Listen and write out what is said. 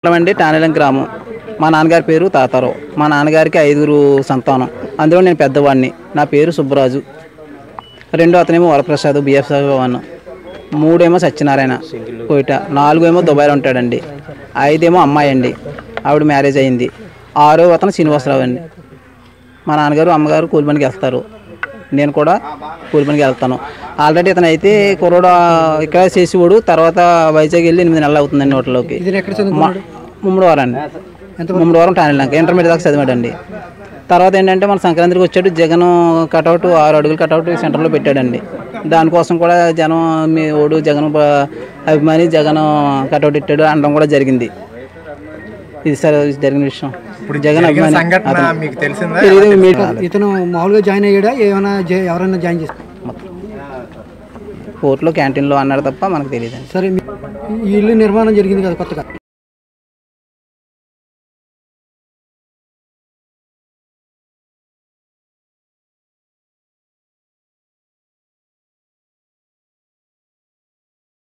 అండి టానేలం గ్రామం మా నాన్నగారి పేరు తాతారావు మా నాన్నగారికి ఐదుగురు సంతానం అందులో నేను పెద్దవాడిని నా పేరు సుబ్బరాజు రెండో అతనేమో వరప్రసాద్ బిఎఫ్ వన్ మూడేమో సత్యనారాయణ కోయిట నాలుగు ఏమో దుబాయ్లో ఉంటాడండి ఐదేమో అమ్మాయి అండి ఆవిడ మ్యారేజ్ అయింది ఆరో అతను శ్రీనివాసరావు అండి మా నాన్నగారు అమ్మగారు కూలి పనికి వెళ్తారు నేను కూడా కూలి పనికి వెళ్తాను ఆల్రెడీ ఇతను అయితే కుర్రోడు ఇక్కడ చేసేవాడు తర్వాత వైజాగ్ వెళ్ళి ఎనిమిది నెలలు అవుతుందండి హోటల్లోకి ఇది ఎక్కడ చదువుకున్నాడు ముమ్మడి వారం అండి ముమ్మడి వారం టానిలంక ఇంటర్మీడియట్ దాకా చదివాడండి తర్వాత ఏంటంటే మన సంక్రాంతికి వచ్చాడు జగన్ కటౌట్ ఆరు అడుగులు కటౌట్ సెంటర్లో పెట్టాడండి దానికోసం కూడా జనం మీ ఓడు జగన్ బ- అభిమాని జగన్ కటౌట్ పెట్టాడు అనడం కూడా జరిగింది ఇది సార్ జరిగిన విషయం ఇప్పుడు జగన్ జరిగిన అభిమాని సంఘటన అతను. మీకు తెలిసిందా తెలియదు మీ ఇతను మామూలుగా జాయిన్ అయ్యాడా ఏమైనా జా- ఎవరైనా జాయిన్ చేసి కోర్టులో క్యాంటీన్లో అన్నాడు తప్ప మనకు తెలియదండి సరే మీ- ఈ ఇల్లు నిర్మాణం జరిగింది కదా కొత్తగా